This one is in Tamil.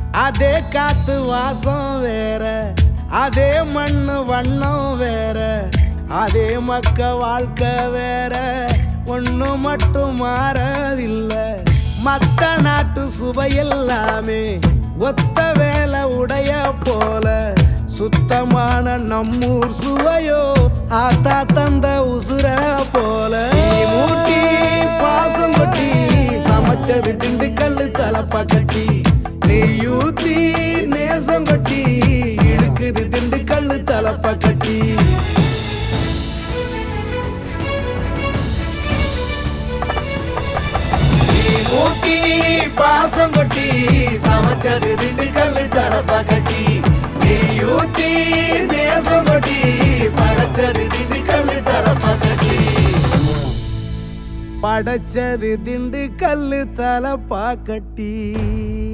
அதே காத்து வாசம் வேற அதே மண்ணு வண்ணம் வேற அதே மக்க வாழ்க்கை வேற ஒண்ணு மட்டும் மாறவில்லை மத்த நாட்டு சுவையெல்லாமே ஒத்த வேலை உடைய போல சுத்தமான நம்மூர் சுவையோ ஆத்தா தந்த உசுர போல மூட்டி பாசம் கொட்டி சமைச்சது திண்டுக்கல்லு தலப்பா கட்டி நெய்யூத்தி நேசம் கொட்டி இழுக்குது திண்டுக்கல்லு தலப்பா கட்டி ஊட்டி பாசம் கொட்டி சமைச்சது திண்டுக்கல்லு தலப்பா கட்டி நெய்யூத்தி நேசம் கொட்டி படைச்சது திண்டுக்கல்லு தலப்பா கட்டி படைச்சது திண்டுக்கல்லு தலப்பா கட்டி